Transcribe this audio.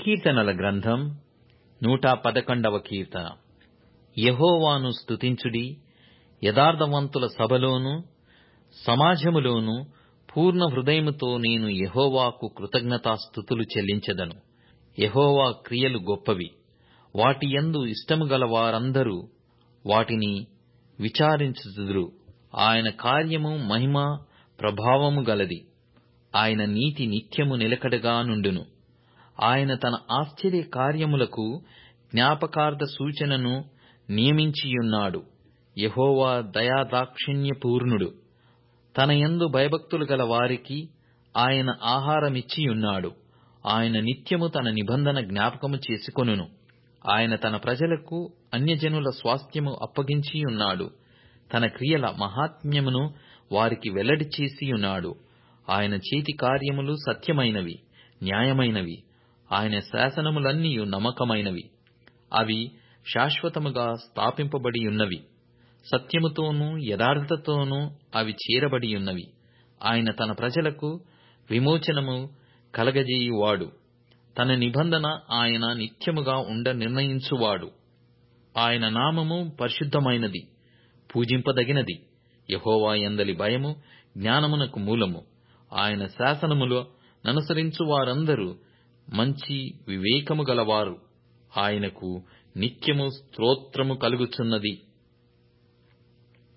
కీర్తనల గ్రంథం నూట పదకొండవ కీర్తన యెహోవాను స్తుతించుడి యథార్థవంతుల సభలోను సమాజములోను పూర్ణ హృదయముతో నేను యెహోవాకు కృతజ్ఞతాస్థుతులు చెల్లించెదను యెహోవా క్రియలు గొప్పవి వాటి యందు ఇష్టము గల వారందరూ వాటిని విచారించుదురు ఆయన కార్యము మహిమ ప్రభావము గలది ఆయన నీతి నిత్యము నిలకడగా నుండును ఆయన తన ఆశ్చర్య కార్యములకు జ్ఞాపకార్థ సూచనను నియమించియున్నాడు యెహోవా దయాదాక్షిణ్యపూర్ణుడు తన యందు భయభక్తులు గల వారికి ఆయన ఆహారమిచ్చియున్నాడు ఆయన నిత్యము తన నిబంధన జ్ఞాపకము చేసుకొనును ఆయన తన ప్రజలకు అన్యజనుల స్వాస్థ్యము అప్పగించియున్నాడు తన క్రియల మహాత్మ్యమును వారికి వెల్లడి చేసియున్నాడు ఆయన చేతి కార్యములు సత్యమైనవి న్యాయమైనవి ఆయన శాసనములన్నీయు నమ్మకమైనవి అవి శాశ్వతముగా స్థాపింపబడియున్నవి సత్యముతోనూ యథార్థతతోనూ అవి చేరబడియున్నవి ఆయన తన ప్రజలకు విమోచనము కలగజేయువాడు తన నిబంధన ఆయన నిత్యముగా ఉండ నిర్ణయించువాడు ఆయన నామము పరిశుద్ధమైనది పూజింపదగినది యెహోవా యందలి భయము జ్ఞానమునకు మూలము ఆయన శాసనములు ననుసరించు వారందరూ మంచి వివేకము గలవారు ఆయనకు నిత్యము స్తోత్రము కలుగుచున్నది